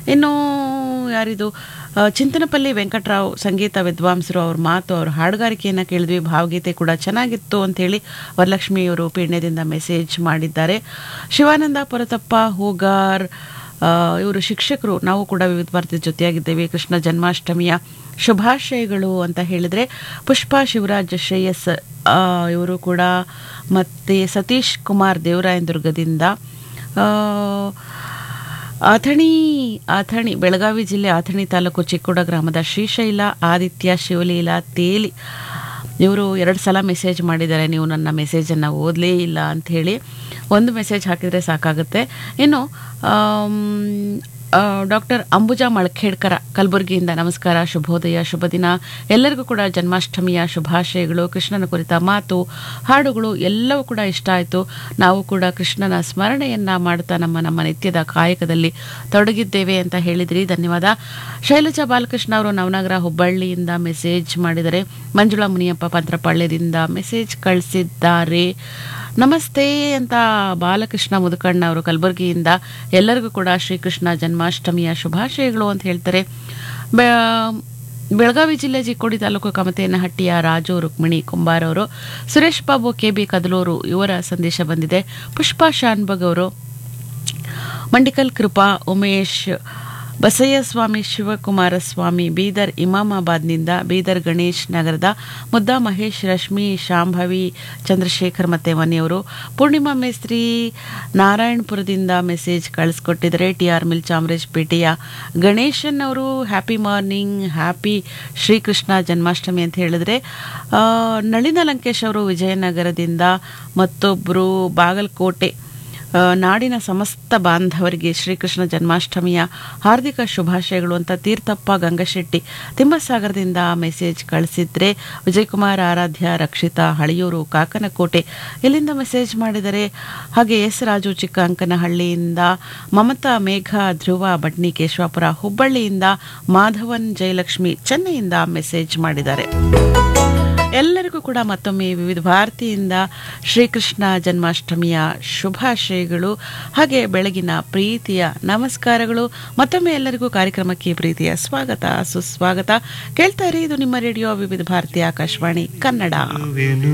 ಇನ್ನು ಯಾರಿದು ಆ, ಚಿಂತನಪಲ್ಲಿ ವೆಂಕಟರಾವ್ ಸಂಗೀತ ವಿದ್ವಾಂಸರು ಅವ್ರ ಮಾತು ಅವ್ರ ಹಾಡುಗಾರಿಕೆಯನ್ನು ಕೇಳಿದ್ವಿ ಭಾವಗೀತೆ ಕೂಡ ಚೆನ್ನಾಗಿತ್ತು ಅಂತೇಳಿ ವರಲಕ್ಷ್ಮಿಯವರು ಪೀಣ್ಯದಿಂದ ಮೆಸೇಜ್ ಮಾಡಿದ್ದಾರೆ ಶಿವಾನಂದ ಪುರತಪ್ಪ ಹೂಗಾರ್ ಇವರು ಶಿಕ್ಷಕರು ನಾವು ಕೂಡ ವಿವಿಧ ಭಾರತಿ ಜೊತೆಯಾಗಿದ್ದೇವೆ ಕೃಷ್ಣ ಜನ್ಮಾಷ್ಟಮಿಯ ಶುಭಾಶಯಗಳು ಅಂತ ಹೇಳಿದರೆ ಪುಷ್ಪಾ ಶಿವರಾಜ್ ಶ್ರೇಯಸ್ ಇವರು ಕೂಡ ಮತ್ತು ಸತೀಶ್ ಕುಮಾರ್ ದೇವರಾಯನದುರ್ಗದಿಂದ ಆ, ಅಥಣಿ ಅಥಣಿ ಬೆಳಗಾವಿ ಜಿಲ್ಲೆ ಅಥಣಿ ತಾಲೂಕು ಚಿಕ್ಕೋಡ ಗ್ರಾಮದ ಶ್ರೀಶೈಲ ಆದಿತ್ಯ ಶಿವಲೀಲ ತೇಲಿ ಇವರು ಎರಡು ಸಲ ಮೆಸೇಜ್ ಮಾಡಿದ್ದಾರೆ ನೀವು ನನ್ನ ಮೆಸೇಜನ್ನು ಓದಲೇ ಇಲ್ಲ ಅಂಥೇಳಿ ಒಂದು ಮೆಸೇಜ್ ಹಾಕಿದರೆ ಸಾಕಾಗುತ್ತೆ ಇನ್ನು ಡಾಕ್ಟರ್ ಅಂಬುಜಾ ಮಳಖೇಡ್ಕರ ಕಲಬುರಗಿಯಿಂದ ನಮಸ್ಕಾರ ಶುಭೋದಯ ಶುಭ ದಿನ ಎಲ್ಲರಿಗೂ ಕೂಡ ಜನ್ಮಾಷ್ಟಮಿಯ ಶುಭಾಶಯಗಳು ಕೃಷ್ಣನ ಕುರಿತ ಮಾತು ಹಾಡುಗಳು ಎಲ್ಲವೂ ಕೂಡ ಇಷ್ಟ ಆಯಿತು ನಾವು ಕೂಡ ಕೃಷ್ಣನ ಸ್ಮರಣೆಯನ್ನ ಮಾಡ್ತಾ ನಮ್ಮ ನಮ್ಮ ನಿತ್ಯದ ಕಾಯಕದಲ್ಲಿ ತೊಡಗಿದ್ದೇವೆ ಅಂತ ಹೇಳಿದ್ರಿ ಧನ್ಯವಾದ ಶೈಲಜಾ ಬಾಲಕೃಷ್ಣ ಅವರು ನವನಗರ ಹುಬ್ಬಳ್ಳಿಯಿಂದ ಮೆಸೇಜ್ ಮಾಡಿದರೆ ಮಂಜುಳಾ ಮುನಿಯಪ್ಪ ಪಂತ್ರಪಾಳ್ಯದಿಂದ ಮೆಸೇಜ್ ಕಳಿಸಿದ್ದಾರೆ ನಮಸ್ತೆ ಅಂತ ಬಾಲಕೃಷ್ಣ ಮುದುಕಣ್ಣ ಅವರು ಕಲಬುರಗಿಯಿಂದ ಎಲ್ಲರಿಗೂ ಕೂಡ ಶ್ರೀಕೃಷ್ಣ ಜನ್ಮಾಷ್ಟಮಿಯ ಶುಭಾಶಯಗಳು ಅಂತ ಹೇಳ್ತಾರೆ ಬೆ- ಬೆಳಗಾವಿ ಜಿಲ್ಲೆ ಚಿಕ್ಕೋಡಿ ತಾಲೂಕು ಕಮತೇನಹಟ್ಟಿಯ ರಾಜು ರುಕ್ಮಿಣಿ ಕುಂಬಾರ್ ಅವರು ಸುರೇಶ್ ಬಾಬು ಕೆ ಬಿ ಕದಲೂರು ಇವರ ಸಂದೇಶ ಬಂದಿದೆ ಪುಷ್ಪಾ ಶಾನ್ಬಗ್ ಅವರು ಮಂಡಿಕಲ್ ಕೃಪಾ ಉಮೇಶ್ ಬಸಯ್ಯ ಸ್ವಾಮಿ ಶಿವಕುಮಾರ ಸ್ವಾಮಿ ಬೀದರ್ ಇಮಾಮಾಬಾದ್ನಿಂದ ಬೀದರ್ ಗಣೇಶ್ ನಗರದ ಮುದ್ದಾ ಮಹೇಶ್ ರಶ್ಮಿ ಶಾಂಭವಿ ಚಂದ್ರಶೇಖರ್ ಮತ್ತೆ ಮನೆಯವರು ಪೂರ್ಣಿಮಾ ಮೇಸ್ತ್ರಿ ನಾರಾಯಣಪುರದಿಂದ ಮೆಸೇಜ್ ಕಳಿಸ್ಕೊಟ್ಟಿದ್ದಾರೆ ಟಿ ಆರ್ ಮಿಲ್ ಚಾಮರಾಜಪೇಟೆಯ ಗಣೇಶನ್ ಅವರು happy morning happy Srikrishna Janmashtami ಅಂತ ಹೇಳಿದ್ರೆ ಆ, ನಳಿನ ಲಂಕೇಶ್ ಅವರು ವಿಜಯನಗರದಿಂದ ಮತ್ತೊಬ್ಬರು ಬಾಗಲಕೋಟೆ ಆ, ನಾಡಿನ ಸಮಸ್ತ ಬಾಂಧವರಿಗೆ ಶ್ರೀಕೃಷ್ಣ ಜನ್ಮಾಷ್ಟಮಿಯ ಹಾರ್ದಿಕ ಶುಭಾಶಯಗಳು ಅಂತ ತೀರ್ಥಪ್ಪ ಗಂಗಶೆಟ್ಟಿ ತಿಮ್ಮಸಾಗರದಿಂದ ಮೆಸೇಜ್ ಕಳಿಸಿದ್ರೆ ವಿಜಯಕುಮಾರ್ ಆರಾಧ್ಯ ರಕ್ಷಿತಾ ಹಳಿಯೂರು ಕಾಕನಕೋಟೆ ಇಲ್ಲಿಂದ ಮೆಸೇಜ್ ಮಾಡಿದರೆ ಹಾಗೆ ಎಸ್ ರಾಜು ಚಿಕ್ಕ ಅಂಕನಹಳ್ಳಿಯಿಂದ ಮಮತಾ ಮೇಘ ಧ್ರುವ ಬಡ್ನಿ ಕೇಶವಾಪುರ ಹುಬ್ಬಳ್ಳಿಯಿಂದ ಮಾಧವನ್ ಜಯಲಕ್ಷ್ಮಿ ಚೆನ್ನೈಯಿಂದ ಮೆಸೇಜ್ ಮಾಡಿದ್ದಾರೆ ಎಲ್ಲರಿಗೂ ಕೂಡ ಮತ್ತೊಮ್ಮೆ ವಿವಿಧ ಭಾರತಿಯಿಂದ ಶ್ರೀಕೃಷ್ಣ ಜನ್ಮಾಷ್ಟಮಿಯ ಶುಭಾಶಯಗಳು ಹಾಗೆ ಬೆಳಗಿನ ಪ್ರೀತಿಯ ನಮಸ್ಕಾರಗಳು ಮತ್ತೊಮ್ಮೆ ಎಲ್ಲರಿಗೂ ಕಾರ್ಯಕ್ರಮಕ್ಕೆ ಪ್ರೀತಿಯ ಸ್ವಾಗತ ಸುಸ್ವಾಗತ ಕೇಳ್ತಾ ಇರಿ ಇದು ನಿಮ್ಮ ರೇಡಿಯೋ ವಿವಿಧ ಭಾರತಿ ಆಕಾಶವಾಣಿ ಕನ್ನಡ ವೆನು